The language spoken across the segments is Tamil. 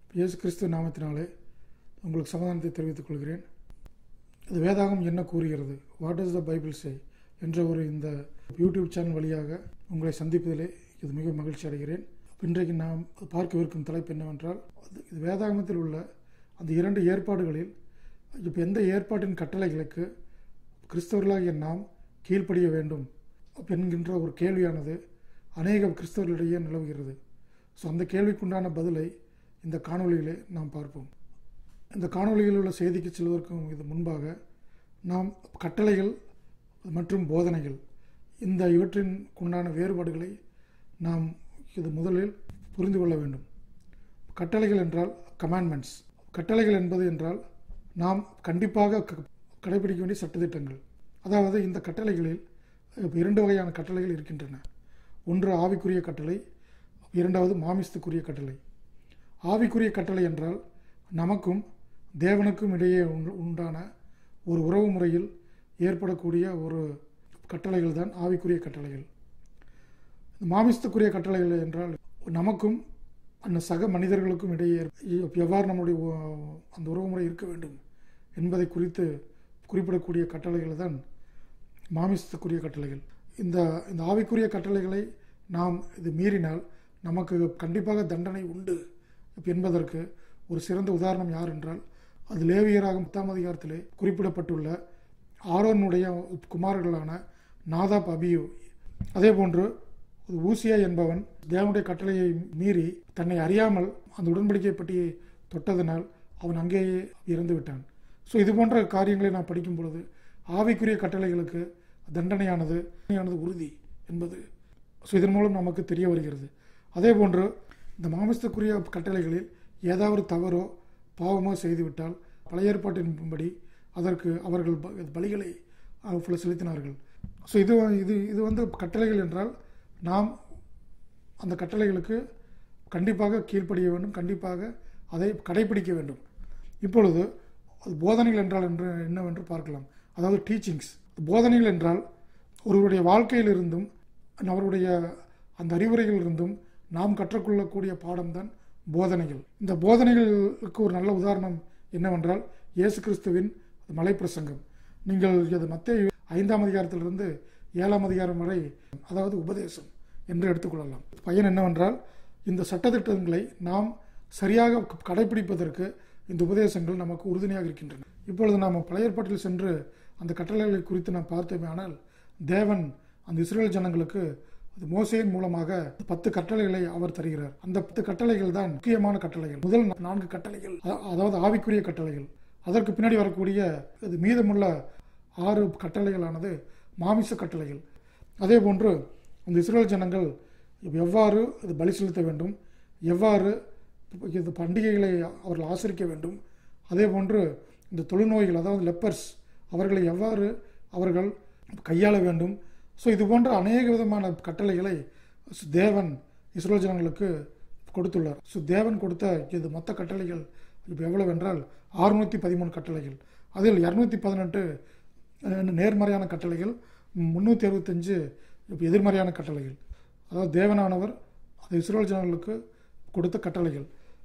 இயேசு கிறிஸ்துவ நாமத்தினாலே உங்களுக்கு சமாதானத்தை தெரிவித்துக் கொள்கிறேன் இது வேதாகம் என்ன கூறுகிறது what is the Bible say என்ற ஒரு இந்த யூடியூப் சேனல் வழியாக உங்களை சந்திப்பதிலே இது மிக மகிழ்ச்சி அடைகிறேன் இன்றைக்கு நாம் பார்க்கவிருக்கும் தலைப்பு என்னவென்றால் அது- இது வேதாகமத்தில் உள்ள அந்த இரண்டு ஏற்பாடுகளில் இப்போ எந்த ஏற்பாட்டின் கட்டளைகளுக்கு கிறிஸ்தவர்களாகிய நாம் கீழ்ப்படிய வேண்டும் என்கின்ற ஒரு கேள்வியானது அநேக கிறிஸ்தவர்களிடையே நிலவுகிறது ஸோ அந்த கேள்விக்குண்டான பதிலை இந்த காணொளியிலே நாம் பார்ப்போம் இந்த காணொளியில் உள்ள செய்திக்கு செல்வதற்கு இது முன்பாக நாம் கட்டளைகள் மற்றும் போதனைகள் இந்த இவற்றின் உண்டான வேறுபாடுகளை நாம் இது முதலில் புரிந்து கொள்ள வேண்டும் கட்டளைகள் என்றால் கமாண்ட்மெண்ட்ஸ் கட்டளைகள் என்பது என்றால் நாம் கண்டிப்பாக க- கடைபிடிக்க வேண்டிய சட்டதிட்டங்கள் அதாவது இந்த கட்டளைகளில் இப்ப இரண்டு வகையான கட்டளைகள் இருக்கின்றன ஒன்று ஆவிக்குரிய கட்டளை இரண்டாவது மாமிசத்துக்குரிய கட்டளை ஆவிக்குரிய கட்டளை என்றால் நமக்கும் தேவனுக்கும் இடையே உண்டு- உண்டான ஒரு உறவு முறையில் ஏற்படக்கூடிய ஒரு கட்டளைகள் தான் ஆவிக்குரிய கட்டளைகள் மாமிசத்துக்குரிய கட்டளைகள் என்றால் நமக்கும் அந்த சக மனிதர்களுக்கும் இடையே எவ்வாறு நம்முடைய உ- அந்த உறவுமுறை இருக்க வேண்டும் என்பதை குறித்து குறிப்பிடக்கூடிய கட்டளைகள் தான் மாமிசத்துக்குரிய கட்டளைகள் இந்த இந்த ஆவிக்குரிய கட்டளைகளை நாம் இது மீறினால் நமக்கு கண்டிப்பாக தண்டனை உண்டு என்பதற்கு ஒரு சிறந்த உதாரணம் யார் என்றால் அது லேவியராகும் பத்தாம் அதிகாரத்திலே குறிப்பிடப்பட்டுள்ள ஆரோனுடைய குமாரர்களான நாதாப் அபியு அதே போன்று ஊசியா என்பவன் தேவனுடைய கட்டளையை மீறி தன்னை அறியாமல் அந்த உடன்படிக்கை பற்றியை தொட்டதனால் அவன் அங்கேயே இறந்து விட்டான் ஸோ இது போன்ற காரியங்களை நாம் படிக்கும் பொழுது ஆவிக்குரிய கட்டளைகளுக்கு தண்டனையானது தண்டனையானது உறுதி என்பது ஸோ இதன் மூலம் நமக்கு தெரிய வருகிறது அதே போன்று இந்த மாமிசத்துக்குரிய கட்டளைகளில் ஏதாவது தவறோ பாவமோ செய்துவிட்டால் பழைய ஏற்பாட்டின்படி அதற்கு அவர்கள் ப- பலிகளை அவர்கள செலுத்தினார்கள் ஸோ இது வ- இது இது வந்து கட்டளைகள் என்றால் நாம் அந்த கட்டளைகளுக்கு கண்டிப்பாக கீழ்ப்படிய வேண்டும் கண்டிப்பாக அதை கடைபிடிக்க வேண்டும் இப்பொழுது அது போதனைகள் என்றால் என்று என்னவென்று பார்க்கலாம் அதாவது டீச்சிங்ஸ் போதனைகள் என்றால் ஒருவருடைய வாழ்க்கையிலிருந்தும் அவருடைய அந்த அறிவுரைகளிலிருந்தும் நாம் கற்றுக்கொள்ளக்கூடிய பாடம்தான் போதனைகள் இந்த போதனைகளுக்கு ஒரு நல்ல உதாரணம் என்னவென்றால் இயேசு கிறிஸ்துவின் மலைப்பிரசங்கம் நீங்கள் இது மத்திய ஐந்தாம் அதிகாரத்திலிருந்து ஏழாம் அதிகாரம் வரை அதாவது உபதேசம் என்று எடுத்துக்கொள்ளலாம் பயன் என்னவென்றால் இந்த சட்டத்திட்டங்களை நாம் சரியாக க- கடைபிடிப்பதற்கு இந்த உபதேசங்கள் நமக்கு உறுதுணையாக இருக்கின்றன இப்பொழுது நாம் பழைய ஏற்பாட்டில் சென்று அந்த கட்டளைகளை குறித்து நாம் பார்த்தோமே ஆனால் தேவன் அந்த இஸ்ரேல் ஜனங்களுக்கு அது மோசேயின் மூலமாக பத்து கட்டளைகளை அவர் தருகிறார் அந்த பத்து கட்டளைகள் தான் முக்கியமான கட்டளைகள் முதல் நான்கு கட்டளைகள் அ- அதாவது ஆவிக்குரிய கட்டளைகள் அதற்கு பின்னாடி வரக்கூடிய அது மீதமுள்ள ஆறு கட்டளைகளானது மாமிச கட்டளைகள் அதே போன்று அந்த இஸ்ரேல் ஜனங்கள் எவ்வாறு இது பலி செலுத்த வேண்டும் எவ்வாறு இது பண்டிகைகளை அவர்கள் ஆசரிக்க வேண்டும் அதே போன்று இந்த தொழுநோய்கள் அதாவது லெப்பர்ஸ் அவர்களை எவ்வாறு அவர்கள் கையாள வேண்டும் ஸோ இது போன்ற அநேக விதமான கட்டளைகளை தேவன் இஸ்ரேல் ஜனங்களுக்கு கொடுத்துள்ளார் ஸோ தேவன் கொடுத்த இது மொத்த கட்டளைகள் இப்போ எவ்வளவு என்றால் அறுநூற்றி பதிமூணு கட்டளைகள் அதில் இரநூத்தி பதினெட்டு நேர்மறையான கட்டளைகள் முந்நூற்றி அறுபத்தஞ்சு இப்போ எதிர்மறையான கட்டளைகள் அதாவது தேவனானவர் அது இஸ்ரேல் ஜனங்களுக்கு கொடுத்த கட்டளைகள்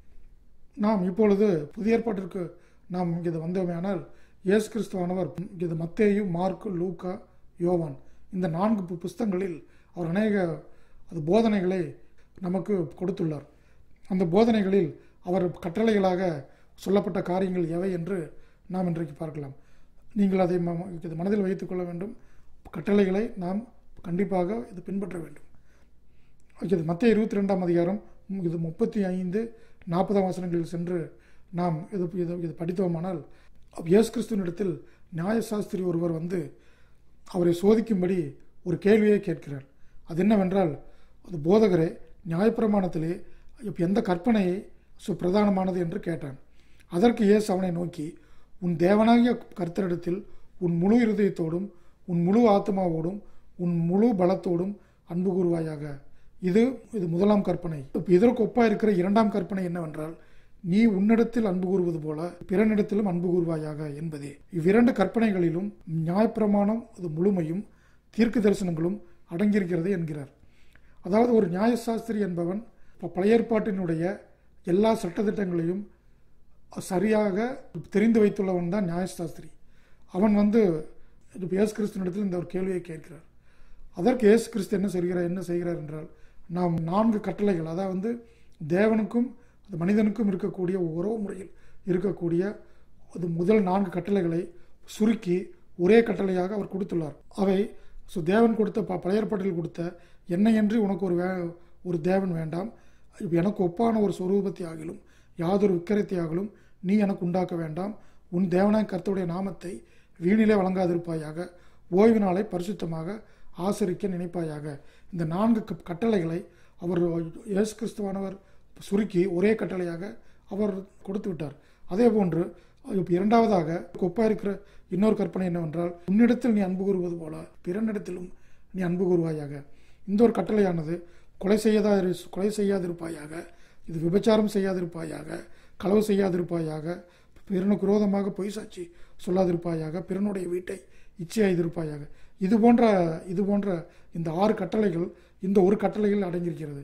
நாம் இப்பொழுது புதிய ஏற்பாட்டிற்கு நாம் இங்கே வந்தோமேயானால் இயேசு கிறிஸ்துவானவர் இது மத்தேயு மார்க்கு லூக்கா யோவான் இந்த நான்கு பு- புஸ்தகங்களில் அவர் அநேக அது போதனைகளை நமக்கு கொடுத்துள்ளார் அந்த போதனைகளில் அவர் கட்டளைகளாக சொல்லப்பட்ட காரியங்கள் எவை என்று நாம் இன்றைக்கு பார்க்கலாம் நீங்கள் அதை ம- இது மனதில் வைத்துக் கொள்ள வேண்டும் கட்டளைகளை நாம் கண்டிப்பாக இது பின்பற்ற வேண்டும் இது மத்திய இருபத்தி ரெண்டாம் அதிகாரம் ம், இது முப்பத்தி ஐந்து நாற்பதாம் வசனங்களில் சென்று நாம் இது இது இது படித்தோமானால் இயேசு கிறிஸ்துவனிடத்தில் நியாயசாஸ்திரி ஒருவர் வந்து அவரை சோதிக்கும்படி ஒரு கேள்வியை கேட்கிறார் அது என்னவென்றால் அது போதகரே நியாயப்பிரமாணத்திலே இப்ப எந்த கற்பனையை சு பிரதானமானது என்று கேட்டான் அதற்கு இயேசு அவனை நோக்கி உன் தேவனாகிய கர்த்தரிடத்தில் உன் முழு இருதயத்தோடும் உன் முழு ஆத்மாவோடும் உன் முழு பலத்தோடும் அன்பு கூறுவாயாக இது இது முதலாம் கற்பனை இப்ப இதற்கு ஒப்பா இருக்கிற இரண்டாம் கற்பனை என்னவென்றால் நீ உன்னிடத்தில் அன்பு கூறுவது போல பிறனிடத்திலும் அன்பு கூறுவாயாக என்பதே இவ்விரண்டு கற்பனைகளிலும் நியாயப்பிரமாணம் அது முழுமையும் தீர்க்க தரிசனங்களும் அடங்கியிருக்கிறது என்கிறார் அதாவது ஒரு நியாயசாஸ்திரி என்பவன் இப்ப பழைய ஏற்பாட்டினுடைய எல்லா சட்டத்திட்டங்களையும் சரியாக தெரிந்து வைத்துள்ளவன் தான் நியாயசாஸ்திரி அவன் வந்து இப்போ இயேசு கிறிஸ்துவனிடத்தில் இந்த ஒரு கேள்வியை கேட்கிறார் அதற்கு இயேசு கிறிஸ்து என்ன செய்கிறார் என்ன செய்கிறார் என்றால் நாம் நான்கு கட்டளைகள் அதாவது வந்து தேவனுக்கும் அது மனிதனுக்கும் இருக்கக்கூடிய உறவு முறையில் இருக்கக்கூடிய அது முதல் நான்கு கட்டளைகளை சுருக்கி ஒரே கட்டளையாக அவர் கொடுத்துள்ளார் அவை ஸோ தேவன் கொடுத்த ப பழைய ஏற்பாட்டில் கொடுத்த என்னையன்றி உனக்கு ஒரு வே ஒரு தேவன் வேண்டாம் இப்ப எனக்கு ஒப்பான ஒரு சொரூபத்தை ஆகிலும் யாதொரு விக்கிரத்தை ஆகிலும் நீ எனக்கு உண்டாக்க வேண்டாம் உன் தேவனாய் கர்த்தருடைய நாமத்தை வீணிலே வழங்காதிருப்பாயாக ஓய்வு நாளை பரிசுத்தமாக ஆசரிக்க நினைப்பாயாக இந்த நான்கு க- கட்டளைகளை அவர் இயேசு கிறிஸ்துவானவர் சுருக்கி ஒரே கட்டளையாக அவர் கொடுத்து விட்டார் அதே போன்று இப்ப இரண்டாவதாக ஒப்பா இருக்கிற இன்னொரு கற்பனை என்னவென்றால் உன்னிடத்தில் நீ அன்பு கூறுவது போல பிறனிடத்திலும் நீ அன்பு கூறுவாயாக இந்த ஒரு கட்டளையானது கொலை செய்யாத கொலை செய்யாதிருப்பாயாக இது விபச்சாரம் செய்யாதிருப்பாயாக களவு செய்யாதிருப்பாயாக பிறனுக்கு விரோதமாக பொய் சாட்சி சொல்லாதிருப்பாயாக பிறனுடைய வீட்டை இச்சையாதிருப்பாயாக இது போன்ற இது போன்ற இந்த ஆறு கட்டளைகள் இந்த ஒரு கட்டளையில் அடங்கியிருக்கிறது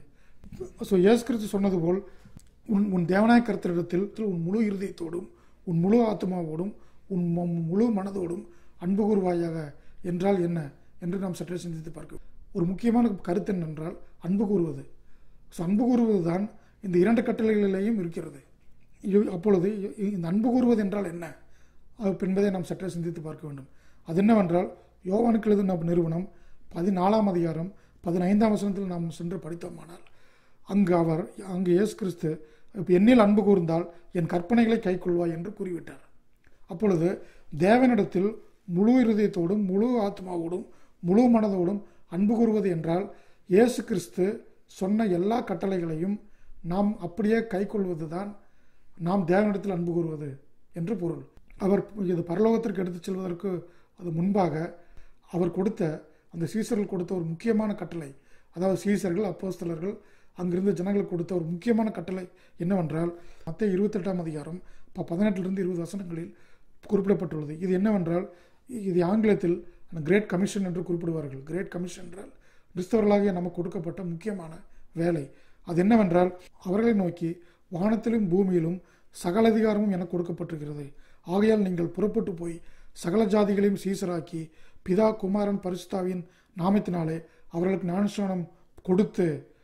ஸோ இயேசு கிறிஸ்து சொன்னது போல் உன் உன் தேவனாய கருத்திடத்தில் உன் முழு இருதயத்தோடும் உன் முழு ஆத்மாவோடும் உன் மு- முழு மனதோடும் அன்பு கூறுவாயாக என்றால் என்ன என்று நாம் சற்றே சிந்தித்து பார்க்க ஒரு முக்கியமான கருத்து என்னென்றால் அன்பு கூறுவது ஸோ அன்பு கூறுவது தான் இந்த இரண்டு கட்டளைகளிலேயும் இருக்கிறது இ- அப்பொழுது இ- இந்த அன்பு கூறுவது என்றால் என்ன அது என்பதை நாம் சற்றே சிந்தித்து பார்க்க வேண்டும் அது என்னவென்றால் யோவானுக்கு எழுதின நிறுவனம் பதினாலாம் அதிகாரம் பதினைந்தாம் வசனத்தில் நாம் சென்று படித்தோமானால் அங்கு அவர் அங்கு இயேசு கிறிஸ்து இப்ப என்னில் அன்பு கூர்ந்தால் என் கற்பனைகளை கைக்கொள்வாய் என்று கூறிவிட்டார் அப்பொழுது தேவனிடத்தில் முழு இருதயத்தோடும் முழு ஆத்மாவோடும் முழு மனதோடும் அன்பு கூறுவது என்றால் இயேசு கிறிஸ்து சொன்ன எல்லா கட்டளைகளையும் நாம் அப்படியே கைக்கொள்வது தான் நாம் தேவனிடத்தில் அன்பு கூறுவது என்று பொருள் அவர் இது பரலோகத்திற்கு எடுத்துச் செல்வதற்கு அது முன்பாக அவர் கொடுத்த அந்த சீசர்கள் கொடுத்த ஒரு முக்கியமான கட்டளை அதாவது சீசர்கள் அப்போஸ்தலர்கள் அங்கிருந்த ஜனங்களுக்கு கொடுத்த ஒரு முக்கியமான கட்டளை என்னவென்றால் மத்திய இருபத்தெட்டாம் அதிகாரம் இப்போ பதினெட்டிலிருந்து இருபது வசனங்களில் குறிப்பிடப்பட்டுள்ளது இது என்னவென்றால் இது ஆங்கிலத்தில் கிரேட் கமிஷன் என்று குறிப்பிடுவார்கள் கிரேட் கமிஷன் என்றால் கிறிஸ்தவர்களாகிய நமக்கு கொடுக்கப்பட்ட முக்கியமான வேலை அது என்னவென்றால் அவர்களை நோக்கி வானத்திலும் பூமியிலும் சகல அதிகாரமும் எனக்கு கொடுக்கப்பட்டிருக்கிறது ஆகையால் நீங்கள் புறப்பட்டு போய் சகல ஜாதிகளையும் சீசராக்கி பிதா குமாரன் பரிசுத்தாவின் நாமத்தினாலே அவர்களுக்கு ஞானஸ்நானம் கொடுத்து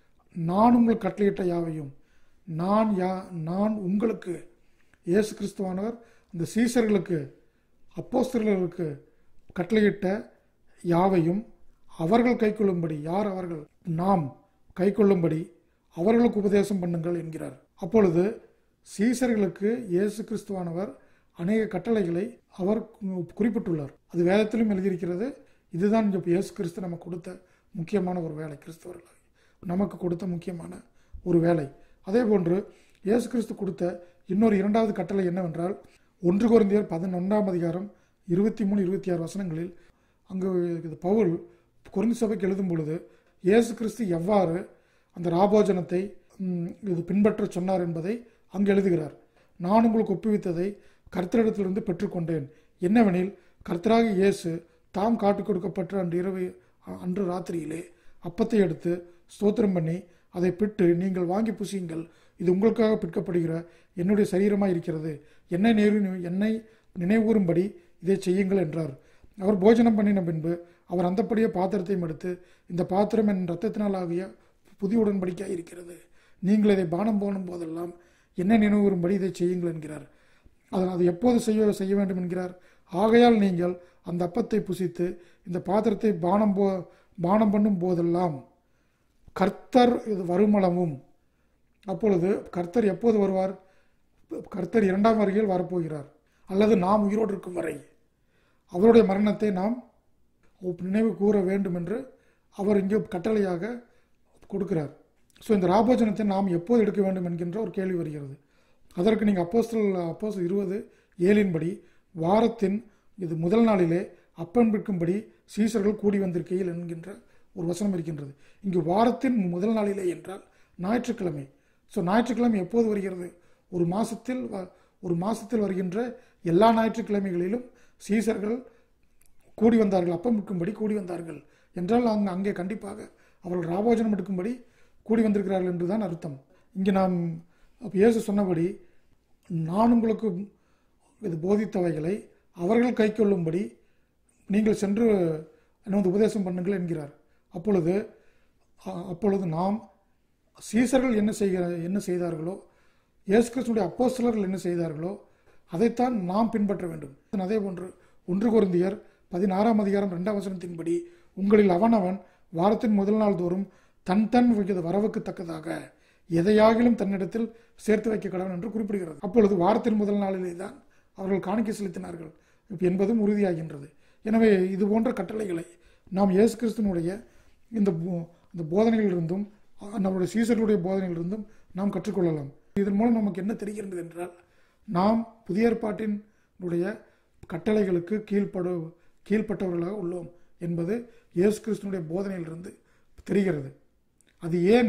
நான் உங்கள் கட்டளையிட்ட யாவையும் நான் யா நான் உங்களுக்கு இயேசு கிறிஸ்துவானவர் அந்த சீசர்களுக்கு அப்போஸ்தலர்களுக்கு கட்டளையிட்ட யாவையும் அவர்கள் கைக்கொள்ளும்படி யார் அவர்கள் நாம் கைக்கொள்ளும்படி அவர்களுக்கு உபதேசம் பண்ணுங்கள் என்கிறார் அப்பொழுது சீசர்களுக்கு இயேசு கிறிஸ்துவானவர் அநேக கட்டளைகளை அவர் குறிப்பிட்டுள்ளார் அது வேதத்திலும் எழுதியிருக்கிறது இதுதான் இப்ப இயேசு கிறிஸ்து நமக்கு கொடுத்த முக்கியமான ஒரு வேலை கிறிஸ்தவர்கள் நமக்கு கொடுத்த முக்கியமான ஒரு வேலை அதே போன்று இயேசு கிறிஸ்து கொடுத்த இன்னொரு இரண்டாவது கட்டளை என்னவென்றால் ஒன்று குறைந்தியர் பதினொன்றாம் அதிகாரம் இருபத்தி மூணு இருபத்தி ஆறு வசனங்களில் அங்கு இது பவுல் குறைந்த சபைக்கு எழுதும் பொழுது இயேசு கிறிஸ்து எவ்வாறு அந்த ராபோஜனத்தை ம், இது பின்பற்ற சொன்னார் என்பதை அங்கு எழுதுகிறார் நான் உங்களுக்கு ஒப்புவித்ததை கர்த்தரிடத்திலிருந்து பெற்றுக்கொண்டேன் என்னவெனில் கர்த்தராக இயேசு தாம் காட்டிக் கொடுக்கப்பட்ட அன்று இரவு அ- அன்று ராத்திரியிலே அப்பத்தை எடுத்து ஸ்தோத்திரம் பண்ணி அதை பிட்டு நீங்கள் வாங்கி புசியுங்கள் இது உங்களுக்காக பிற்கப்படுகிற என்னுடைய சரீரமாய் இருக்கிறது என்னை நேரு என்னை நினைவூறும்படி இதை செய்யுங்கள் என்றார் அவர் போஜனம் பண்ணின பின்பு அவர் அந்தப்படியே பாத்திரத்தையும் எடுத்து இந்த பாத்திரம் என் இரத்தத்தினால் ஆகிய புதிய உடன்படிக்கையாக இருக்கிறது நீங்கள் இதை பானம் போனும் போதெல்லாம் என்ன நினைவுறும்படி இதை செய்யுங்கள் என்கிறார் அதனால் அது எப்போது செய்ய செய்ய வேண்டும் என்கிறார் ஆகையால் நீங்கள் அந்த அப்பத்தை புசித்து இந்த பாத்திரத்தை பானம் போ பானம் பண்ணும் போதெல்லாம் கர்த்தர் இது வருமளவும் அப்பொழுது கர்த்தர் எப்போது வருவார் கர்த்தர் இரண்டாம் வருகையில் வரப்போகிறார் அல்லது நாம் உயிரோடு இருக்கும் வரை அவருடைய மரணத்தை நாம் நினைவு கூற வேண்டும் என்று அவர் இங்கே கட்டளையாக கொடுக்கிறார் ஸோ இந்த ராபோஜனத்தை நாம் எப்போது எடுக்க வேண்டும் என்கின்ற ஒரு கேள்வி வருகிறது அதற்கு நீங்கள் அப்போஸ்தல் அப்போஸ் இருபது ஏழின்படி வாரத்தின் இது முதல் நாளிலே அப்பம் விற்கும்படி சீசர்கள் கூடி வந்திருக்கையில் என்கின்ற ஒரு வசனம் இருக்கின்றது இங்கு வாரத்தின் முதல் நாளிலே என்றால் ஞாயிற்றுக்கிழமை ஸோ ஞாயிற்றுக்கிழமை எப்போது வருகிறது ஒரு மாசத்தில் வ- ஒரு மாசத்தில் வருகின்ற எல்லா ஞாயிற்றுக்கிழமைகளிலும் சீசர்கள் கூடி வந்தார்கள் அப்பம் விற்கும்படி கூடி வந்தார்கள் என்றால் அங்கே அங்கே கண்டிப்பாக அவர்கள் ராபோஜனம் எடுக்கும்படி கூடி வந்திருக்கிறார்கள் என்றுதான் அர்த்தம் இங்கே நாம் அப்போ இயேசு சொன்னபடி நான் உங்களுக்கு இது போதித்தவைகளை அவர்கள் கை கொள்ளும்படி நீங்கள் சென்று என்ன வந்து உபதேசம் பண்ணுங்கள் என்கிறார் அப்பொழுது அ- அப்பொழுது நாம் சீசர்கள் என்ன செய்கிற என்ன செய்தார்களோ இயேசு கிறிஸ்துடைய அப்போஸ்தலர்கள் என்ன செய்தார்களோ அதைத்தான் நாம் பின்பற்ற வேண்டும் அதே போன்று ஒன்று குருந்தியர் பதினாறாம் அதிகாரம் இரண்டாம் வசனத்தின்படி உங்களில் அவனவன் வாரத்தின் முதல் நாள் தோறும் தன் தன் விகித வரவுக்கு தக்கதாக எதையாகிலும் தன்னிடத்தில் சேர்த்து வைக்க கடவன் என்று குறிப்பிடுகிறது அப்பொழுது வாரத்தின் முதல் நாளிலே தான் அவர்கள் காணிக்கை செலுத்தினார்கள் என்பதும் உறுதியாகின்றது எனவே இது போன்ற கட்டளைகளை நாம் இயேசு கிறிஸ்துவனுடைய இந்த போ- இந்த போதனைகளிலிருந்தும் அஹ், நம்முடைய சீசர்களுடைய போதனைகளிலிருந்தும் நாம் கற்றுக்கொள்ளலாம் இதன் மூலம் நமக்கு என்ன தெரிகிறது என்றால் நாம் புதிய ஏற்பாட்டினுடைய கட்டளைகளுக்கு கீழ்ப்படு கீழ்ப்பட்டவர்களாக உள்ளோம் என்பது இயேசு கிறிஸ்துவனுடைய போதனையிலிருந்து தெரிகிறது அது ஏன்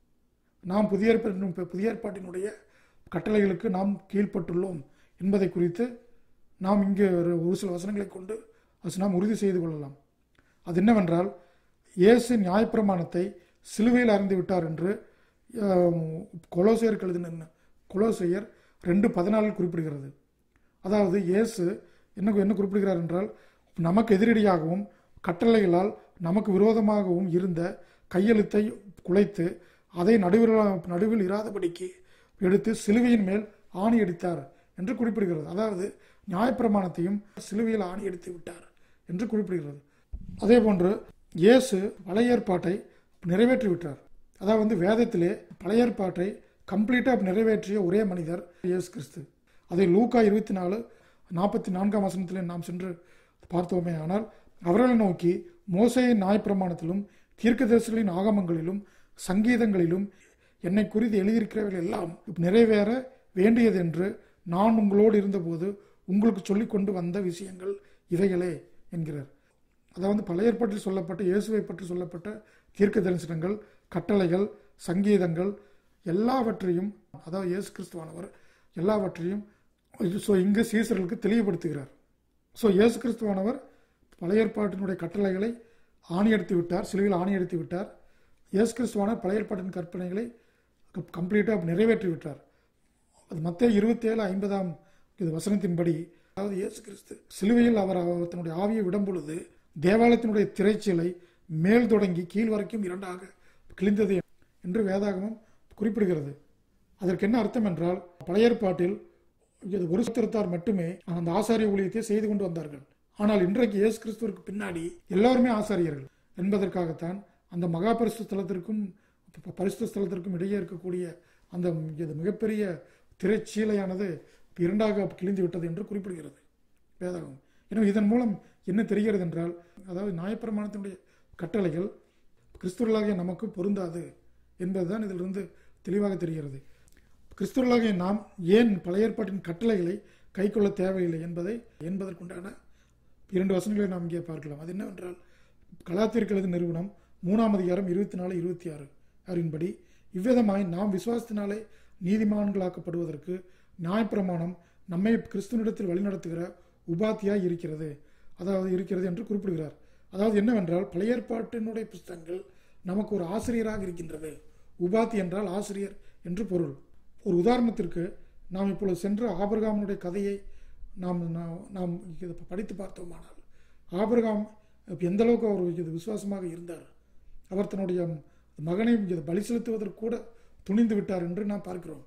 நாம் புதிய ஏற்பாட்டின் புதிய ஏற்பாட்டினுடைய கட்டளைகளுக்கு நாம் கீழ்ப்பட்டுள்ளோம் என்பதை குறித்து நாம் இங்கே ஒரு ஒரு சில வசனங்களை கொண்டு அது நாம் உறுதி செய்து கொள்ளலாம் அது என்னவென்றால் இயேசு நியாயப்பிரமாணத்தை சிலுவையில் அறிந்து விட்டார் என்று ஆம், கொலோசையருக்கு எழுதின கொலோசையர் ரெண்டு பதினாலில் குறிப்பிடுகிறது அதாவது இயேசு என்ன என்ன குறிப்பிடுகிறார் என்றால் நமக்கு எதிரடியாகவும் கட்டளைகளால் நமக்கு விரோதமாகவும் இருந்த கையெழுத்தை குலைத்து அதை நடுவில் நடுவில் இராதபடிக்கு எடுத்து சிலுவையின் மேல் ஆணி அடித்தார் என்று குறிப்பிடுகிறது அதாவது நியாயப்பிரமாணத்தையும் சிலுவையில் ஆணி அடித்து விட்டார் என்று குறிப்பிடுகிறது அதே போன்று இயேசு பழைய ஏற்பாட்டை நிறைவேற்றி விட்டார் அதாவது வந்து வேதத்திலே பழைய ஏற்பாட்டை கம்ப்ளீட்டாக நிறைவேற்றிய ஒரே மனிதர் இயேசு கிறிஸ்து அதை லூக்கா இருபத்தி நாலு நாற்பத்தி நான்காம் வசனத்திலே நாம் சென்று பார்த்தோமே ஆனால் அவர்களை நோக்கி மோசையின் நியாயப்பிரமாணத்திலும் தீர்க்கதரிசிகளின் ஆகமங்களிலும் சங்கீதங்களிலும் என்னை குறித்து எழுதியிருக்கிறவர்கள் எல்லாம் நிறைவேற வேண்டியதென்று நான் உங்களோடு இருந்தபோது உங்களுக்கு சொல்லிக் கொண்டு வந்த விஷயங்கள் இவைகளே என்கிறார் அதாவது பழைய ஏற்பாட்டில் சொல்லப்பட்ட இயேசுவை பற்றி சொல்லப்பட்ட தீர்க்க தரிசனங்கள் கட்டளைகள் சங்கீதங்கள் எல்லாவற்றையும் அதாவது இயேசு கிறிஸ்துவானவர் எல்லாவற்றையும் ஸோ இங்கு சீசர்களுக்கு தெளிவுபடுத்துகிறார் ஸோ இயேசு கிறிஸ்துவானவர் பழைய ஏற்பாட்டினுடைய கட்டளைகளை ஆணியடித்து விட்டார் சிலுவையில் ஆணியடித்து விட்டார் இயேசு கிறிஸ்துவானவர் பழைய ஏற்பாட்டின் கற்பனைகளை கம்ப்ளீட்டாக நிறைவேற்றி விட்டார் அது மத்திய இருபத்தேழு ஐம்பதாம் இது வசனத்தின்படி அதாவது இயேசு கிறிஸ்து சிலுவையில் அவர் அவர் தன்னுடைய ஆவியை விடும் பொழுது தேவாலயத்தினுடைய திரைச்சீலை மேல் தொடங்கி கீழ் வரைக்கும் இரண்டாக கிழிந்தது என்று வேதாகமம் குறிப்பிடுகிறது அதற்கு என்ன அர்த்தம் என்றால் பழைய ஏற்பாட்டில் இது ஒரு சத்திரத்தார் மட்டுமே அந்த ஆசாரிய ஊழியத்தை செய்து கொண்டு வந்தார்கள் ஆனால் இன்றைக்கு இயேசு கிறிஸ்துவிற்கு பின்னாடி எல்லாருமே ஆசாரியர்கள் என்பதற்காகத்தான் அந்த மகா பரிசு ஸ்தலத்திற்கும் ப- பரிசுத்த ஸ்தலத்திற்கும் இடையே இருக்கக்கூடிய அந்த இது மிகப்பெரிய திரைச்சீலையானது இரண்டாக கிழிந்து விட்டது என்று குறிப்பிடுகிறது வேதாகம் எனவே இதன் மூலம் என்ன தெரிகிறது என்றால் அதாவது நியாயப்பிரமாணத்தினுடைய கட்டளைகள் கிறிஸ்துவர்களாகிய நமக்கு பொருந்தாது என்பதுதான் இதிலிருந்து தெளிவாக தெரிகிறது கிறிஸ்துவர்களாகிய நாம் ஏன் பழைய ஏற்பாட்டின் கட்டளைகளை கைக்கொள்ள தேவையில்லை என்பதை என்பதற்குண்டான இரண்டு வசனங்களை நாம் இங்கே பார்க்கலாம் அது என்னவென்றால் கலாத்திற்கெழுது நிறுவனம் மூணாம் அதிகாரம் இருபத்தி நாலு இருபத்தி ஆறு அறின்படி இவ்விதமாய் நாம் விசுவாசத்தினாலே நீதிமான்களாக்கப்படுவதற்கு நியாயப்பிரமாணம் நம்மை கிறிஸ்துவனிடத்தில் வழிநடத்துகிற உபாத்தியாய் இருக்கிறது அதாவது இருக்கிறது என்று குறிப்பிடுகிறார் அதாவது என்னவென்றால் பழைய ஏற்பாட்டினுடைய புஸ்தகங்கள் நமக்கு ஒரு ஆசிரியராக இருக்கின்றது உபாத்தி என்றால் ஆசிரியர் என்று பொருள் ஒரு உதாரணத்திற்கு நாம் இப்பொழுது சென்று ஆபிரகாமனுடைய கதையை நாம் நாம்- நாம் இதை படித்து பார்த்தோமானால் ஆபிரகாம் எந்த அளவுக்கு அவர் இது விசுவாசமாக இருந்தார் அவர் தன்னுடைய மகனை இது பலி செலுத்துவதற்கு கூட துணிந்து விட்டார் என்று நாம் பார்க்கிறோம்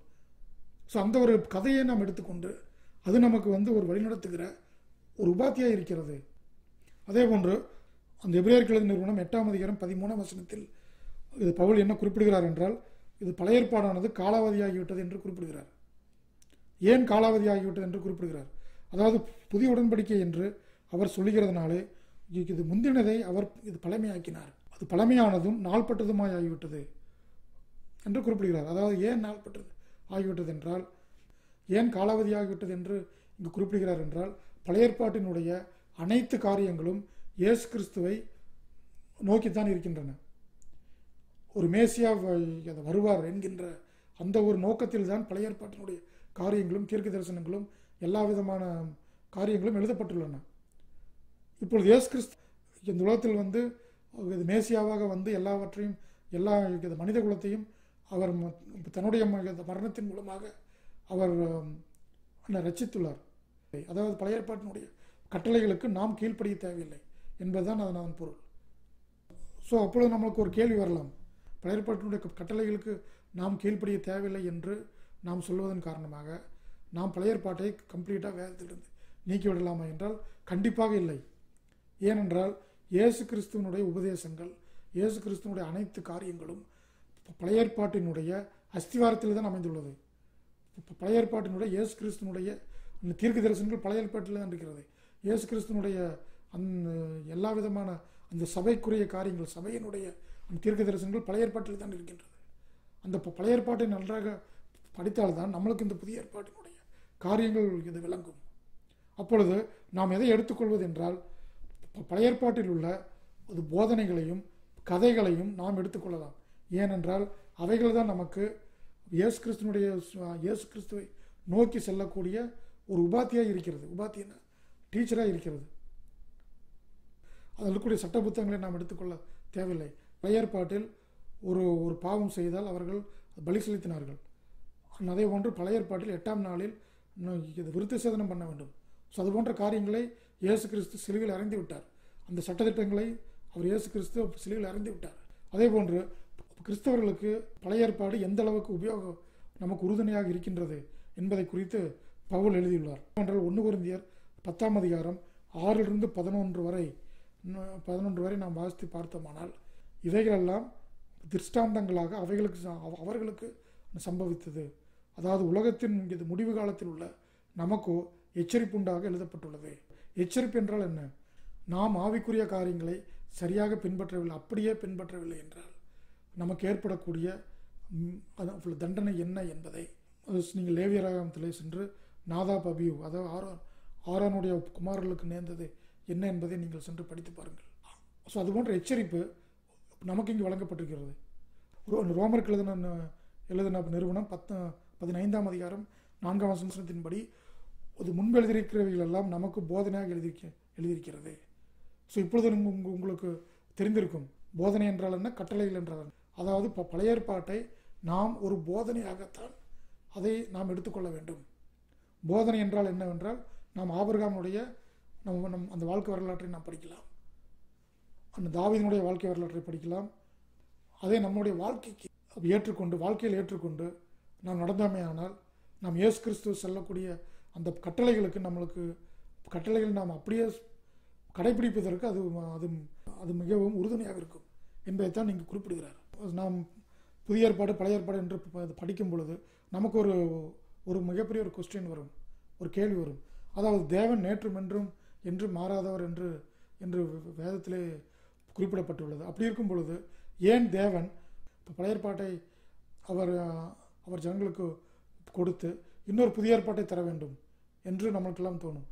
ஸோ அந்த ஒரு கதையை நாம் எடுத்துக்கொண்டு அது நமக்கு வந்து ஒரு வழிநடத்துகிற ஒரு உபாத்தியாக இருக்கிறது அதே போன்று அந்த எபிரேயர் கிழது நிறுவனம் எட்டாம் அதிகாரம் பதிமூணாம் வசனத்தில் இது பவுல் என்ன குறிப்பிடுகிறார் என்றால் இது பழைய ஏற்பாடானது காலாவதியாகிவிட்டது என்று குறிப்பிடுகிறார் ஏன் காலாவதியாகிவிட்டது என்று குறிப்பிடுகிறார் அதாவது புதிய உடன்படிக்கை என்று அவர் சொல்லுகிறதுனாலே இது முந்தினதை அவர் இது பழமையாக்கினார் அது பழமையானதும் நாள்பட்டதுமாய் ஆகிவிட்டது என்று குறிப்பிடுகிறார் அதாவது ஏன் நாள்பட்டது ஆகிவிட்டது என்றால் ஏன் காலாவதியாகிவிட்டது என்று இங்கு குறிப்பிடுகிறார் என்றால் பழைய ஏற்பாட்டினுடைய அனைத்து காரியங்களும் இயேசு கிறிஸ்துவை நோக்கித்தான் இருக்கின்றன ஒரு மேசியா வ- அது வருவார் என்கின்ற அந்த ஒரு நோக்கத்தில் தான் பழைய ஏற்பாட்டினுடைய காரியங்களும் தீர்க்க தரிசனங்களும் எல்லா விதமான காரியங்களும் எழுதப்பட்டுள்ளன இப்பொழுது இயேசு கிறிஸ்து இந்த உலகத்தில் வந்து இது மேசியாவாக வந்து எல்லாவற்றையும் எல்லா இது மனித குலத்தையும் அவர் ம- தன்னுடைய ம- மரணத்தின் மூலமாக அவர் ஆம், என்னை ரட்சித்துள்ளார் அதாவது பழைய ஏற்பாட்டினுடைய கட்டளைகளுக்கு நாம் கீழ்ப்படிய தேவையில்லை என்பதுதான் அதன் அதன் பொருள் ஸோ அப்பொழுது நம்மளுக்கு ஒரு கேள்வி வரலாம் பழைய ஏற்பாட்டினுடைய க- கட்டளைகளுக்கு நாம் கீழ்ப்படிய தேவையில்லை என்று நாம் சொல்வதன் காரணமாக நாம் பழைய ஏற்பாட்டை கம்ப்ளீட்டாக வேதத்திலிருந்து நீக்கி விடலாமா என்றால் கண்டிப்பாக இல்லை ஏனென்றால் இயேசு கிறிஸ்துவனுடைய உபதேசங்கள் இயேசு கிறிஸ்துவனுடைய அனைத்து காரியங்களும் ப- பழைய ஏற்பாட்டினுடைய அஸ்திவாரத்தில் தான் அமைந்துள்ளது ப- பழைய ஏற்பாட்டினுடைய இயேசு கிறிஸ்துவனுடைய அந்த தீர்க்க தரிசனங்கள் பழைய ஏற்பாட்டில் தான் இருக்கிறது இயேசு கிறிஸ்துவனுடைய அந்த எல்லா விதமான அந்த சபைக்குரிய காரியங்கள் சபையினுடைய அந்த தீர்க்க தரிசனங்கள் பழைய ஏற்பாட்டில் தான் இருக்கின்றது அந்த ப- பழைய ஏற்பாட்டை நன்றாக படித்தால்தான் நம்மளுக்கு இந்த புதிய ஏற்பாட்டினுடைய காரியங்கள் இது விளங்கும் அப்பொழுது நாம் எதை எடுத்துக்கொள்வது என்றால் ப- பழைய ஏற்பாட்டில் உள்ள அது போதனைகளையும் கதைகளையும் நாம் எடுத்துக்கொள்ளலாம் ஏனென்றால் அவைகள் தான் நமக்கு இயேசு கிறிஸ்துனுடைய சு- இயேசு கிறிஸ்துவை நோக்கி செல்லக்கூடிய ஒரு உபாத்தியாக இருக்கிறது உபாத்தியன டீச்சராக இருக்கிறது அதில் இருக்கக்கூடிய சட்ட புத்தகங்களை நாம் எடுத்துக்கொள்ள தேவையில்லை பழைய ஏற்பாட்டில் ஒரு ஒரு பாவம் செய்தால் அவர்கள் பலி செலுத்தினார்கள் அதே போன்று பழைய ஏற்பாட்டில் எட்டாம் நாளில் இன்னும் இது விருத்த சேதனம் பண்ண வேண்டும் ஸோ அது போன்ற காரியங்களை இயேசு கிறிஸ்து சிலுவையில் அறைந்து விட்டார் அந்த சட்டத்திட்டங்களை அவர் இயேசு கிறிஸ்து சிலுவையில் அறைந்து விட்டார் அதே போன்று கிறிஸ்தவர்களுக்கு பழைய ஏற்பாடு எந்த அளவுக்கு உபயோகம் நமக்கு உறுதுணையாக இருக்கின்றது என்பதை குறித்து பவுல் எழுதியுள்ளார் என்றால் ஒன்று குருந்தியர் பத்தாம் அதிகாரம் ஆறிலிருந்து பதினொன்று வரை இன்னும் பதினொன்று வரை நாம் வாசித்து பார்த்தோமானால் இவைகளெல்லாம் திருஷ்டாந்தங்களாக அவைகளுக்கு ச- அவ- அவர்களுக்கு சம்பவித்தது அதாவது உலகத்தின் இது முடிவு காலத்தில் உள்ள நமக்கோ எச்சரிப்புண்டாக எழுதப்பட்டுள்ளது எச்சரிப்பு என்றால் என்ன நாம் ஆவிக்குரிய காரியங்களை சரியாக பின்பற்றவில்லை அப்படியே பின்பற்றவில்லை என்றால் நமக்கு ஏற்படக்கூடிய ம், அது தண்டனை என்ன என்பதை அது நீங்கள் லேவியராகமத்திலே சென்று நாதா பபியூ அதாவது ஆரோன் ஆரோனுடைய குமாரர்களுக்கு நேர்ந்தது என்ன என்பதை நீங்கள் சென்று படித்து பாருங்கள் ஸோ அது போன்ற எச்சரிப்பு நமக்கு இங்கு வழங்கப்பட்டிருக்கிறது ரோ- ரோமருக்கு எழுதின ந- எழுதின நிறுவனம் பத்து பதினைந்தாம் அதிகாரம் நான்காம் வசனத்தின்படி அது முன்பு எழுதியிருக்கிறவைகள் எல்லாம் நமக்கு போதனையாக எழுதியிருக்க எழுதியிருக்கிறது ஸோ இப்பொழுது உங்க- உங்க- உங்களுக்கு தெரிந்திருக்கும் போதனை என்றால் என்ன கட்டளைகள் என்றால் என்ன? அதாவது இப்போ பழைய ஏற்பாட்டை நாம் ஒரு போதனையாகத்தான் அதை நாம் எடுத்துக்கொள்ள வேண்டும் போதனை என்றால் என்னவென்றால் நாம் ஆபிரகாமுடைய நம்ம நம் அந்த வாழ்க்கை வரலாற்றை நாம் படிக்கலாம் அந்த தாவீதினுடைய வாழ்க்கை வரலாற்றை படிக்கலாம் அதை நம்முடைய வாழ்க்கைக்கு ஏற்றுக்கொண்டு வாழ்க்கையில் ஏற்றுக்கொண்டு நாம் நடந்தோமேயானால் நாம் இயேசு கிறிஸ்து செல்லக்கூடிய அந்த கட்டளைகளுக்கு நம்மளுக்கு கட்டளைகள் நாம் அப்படியே கடைபிடிப்பதற்கு அது அது அது மிகவும் உறுதுணையாக இருக்கும் என்பதைத்தான் இங்கு குறிப்பிடுகிறார் நாம் புதிய ஏற்பாடு பழைய ஏற்பாடு என்று ப- அது படிக்கும் பொழுது நமக்கு ஒரு ஒரு மிகப்பெரிய ஒரு கொஸ்டின் வரும் ஒரு கேள்வி வரும் அதாவது தேவன் நேற்றும் என்றும் என்று மாறாதவர் என்று என்று வேதத்திலே குறிப்பிடப்பட்டுள்ளது அப்படி இருக்கும் பொழுது ஏன் தேவன் இப்போ பழைய ஏற்பாட்டை அவர் அஹ், அவர் ஜனங்களுக்கு கொடுத்து இன்னொரு புதிய ஏற்பாட்டை தர வேண்டும் என்று நம்மளுக்கெல்லாம் தோணும்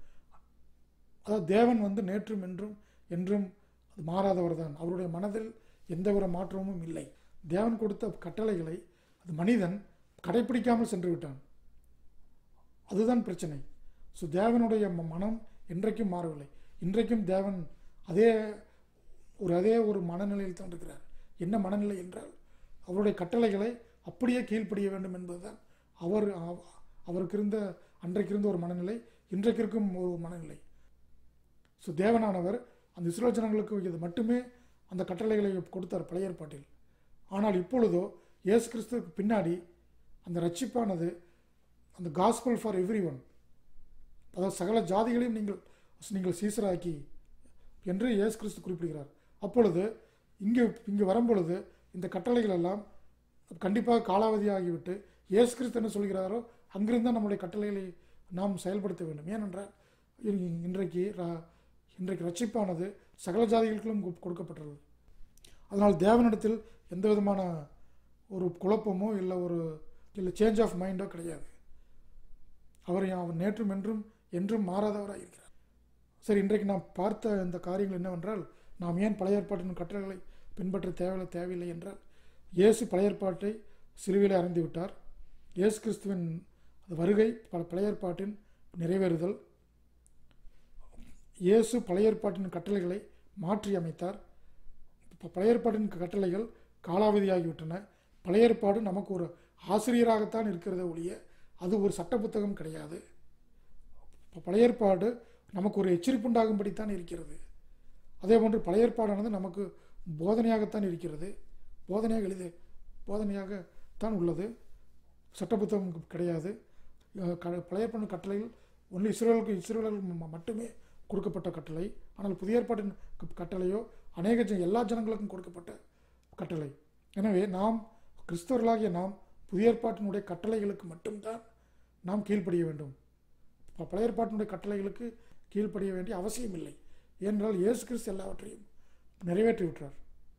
அதாவது தேவன் வந்து நேற்றும் என்றும் என்றும் அது மாறாதவர் தான் அவருடைய மனதில் எந்த ஒரு மாற்றமும் இல்லை தேவன் கொடுத்த கட்டளைகளை அது மனிதன் கடைப்பிடிக்காமல் சென்று விட்டான் அதுதான் பிரச்சனை ஸோ தேவனுடைய ம- மனம் என்றைக்கும் மாறவில்லை இன்றைக்கும் தேவன் அதே ஒரு அதே ஒரு மனநிலையில் தான் இருக்கிறார் என்ன மனநிலை என்றால் அவருடைய கட்டளைகளை அப்படியே கீழ்ப்படிய வேண்டும் என்பதுதான் அவர் அவ- அவருக்கு இருந்த அன்றைக்கு இருந்த ஒரு மனநிலை இன்றைக்கு இருக்கும் ஒரு மனநிலை ஸோ தேவனானவர் அந்த இஸ்ரேல் ஜனங்களுக்கு இது மட்டுமே அந்த கட்டளைகளை கொடுத்தார் பழைய ஏற்பாட்டில் ஆனால் இப்பொழுதோ இயேசு கிறிஸ்துவுக்கு பின்னாடி அந்த ரட்சிப்பானது அந்த காஸ்பல் ஃபார் எவ்ரி ஒன் அதாவது சகல ஜாதிகளையும் நீங்கள் நீங்கள் சீசராக்கி என்று இயேசு கிறிஸ்து குறிப்பிடுகிறார் அப்பொழுது இங்கு இங்கு வரும்பொழுது இந்த கட்டளைகள் எல்லாம் கண்டிப்பாக காலாவதியாகிவிட்டு இயேசு கிறிஸ்து என்ன சொல்கிறாரோ அங்கிருந்து தான் நம்முடைய கட்டளைகளை நாம் செயல்படுத்த வேண்டும் ஏனென்றால் இ- இன்றைக்கு ர- இன்றைக்கு ரட்சிப்பானது சகல ஜாதிகளுக்கும் கொ- கொடுக்கப்பட்டுள்ளது அதனால் தேவனிடத்தில் எந்த விதமான ஒரு குழப்பமோ இல்லை ஒரு இல்லை சேஞ்ச் ஆஃப் மைண்டோ கிடையாது அவர் அவர் நேற்றும் என்றும் என்றும் மாறாதவராக இருக்கிறார் சரி இன்றைக்கு நாம் பார்த்த இந்த காரியங்கள் என்னவென்றால் நாம் ஏன் பழைய ஏற்பாட்டின் கட்டளைகளை பின்பற்ற தேவையில்லை தேவையில்லை என்றால் இயேசு பழைய ஏற்பாட்டை சிலுவையில் அறிந்து விட்டார் இயேசு கிறிஸ்துவின் அந்த வருகை ப- பழைய ஏற்பாட்டின் நிறைவேறுதல் இயேசு பழைய ஏற்பாட்டின் கட்டளைகளை மாற்றி அமைத்தார் இப்போ பழைய ஏற்பாட்டின் கட்டளைகள் காலாவதியாகிவிட்டன பழைய ஏற்பாடு நமக்கு ஒரு ஆசிரியராகத்தான் இருக்கிறத ஒழிய அது ஒரு சட்ட புத்தகம் கிடையாது இப்போ பழைய ஏற்பாடு நமக்கு ஒரு எச்சரிப்புண்டாகும்படித்தான் இருக்கிறது அதே போன்று பழைய ஏற்பாடானது நமக்கு போதனையாகத்தான் இருக்கிறது போதனையாக எழுது போதனையாகத்தான் உள்ளது சட்ட புத்தகம் கிடையாது அஹ் க- பழைய ஏற்பாடு கட்டளைகள் ஒன்லி இஸ்ரேலுக்கு இஸ்ரேலர்களுக்கு ம- மட்டுமே கொடுக்கப்பட்ட கட்டளை ஆனால் புதிய ஏற்பாட்டின் க- கட்டளையோ அநேக ஜன எல்லா ஜனங்களுக்கும் கொடுக்கப்பட்ட கட்டளை எனவே நாம் கிறிஸ்தவர்களாகிய நாம் புதிய ஏற்பாட்டினுடைய கட்டளைகளுக்கு மட்டும்தான் நாம் கீழ்ப்படிய வேண்டும் ப- பழைய ஏற்பாட்டினுடைய கட்டளைகளுக்கு கீழ்ப்படிய வேண்டிய அவசியம் இல்லை ஏனென்றால் இயேசு கிறிஸ்து எல்லாவற்றையும் நிறைவேற்றி விட்டார்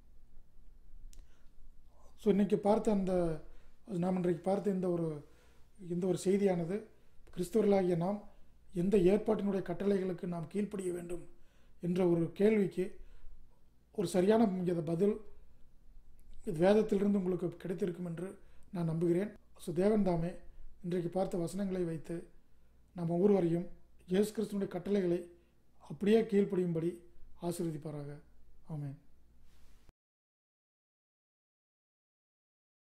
ஸோ இன்றைக்கி பார்த்த அந்த நாம் இன்றைக்கு பார்த்த இந்த ஒரு இந்த ஒரு செய்தியானது கிறிஸ்தவர்களாகிய நாம் எந்த ஏற்பாட்டினுடைய கட்டளைகளுக்கு நாம் கீழ்ப்படிய வேண்டும் என்ற ஒரு கேள்விக்கு ஒரு சரியான இங்க பதில் இது வேதத்திலிருந்து உங்களுக்கு கிடைத்திருக்கும் என்று நான் நம்புகிறேன் ஸோ தேவன் தாமே இன்றைக்கு பார்த்த வசனங்களை வைத்து நம்ம ஒவ்வொருவரையும் இயேசு கிறிஸ்துவனுடைய கட்டளைகளை அப்படியே கீழ்ப்படியும்படி ஆசீர்வதிப்பாராக ஆமென்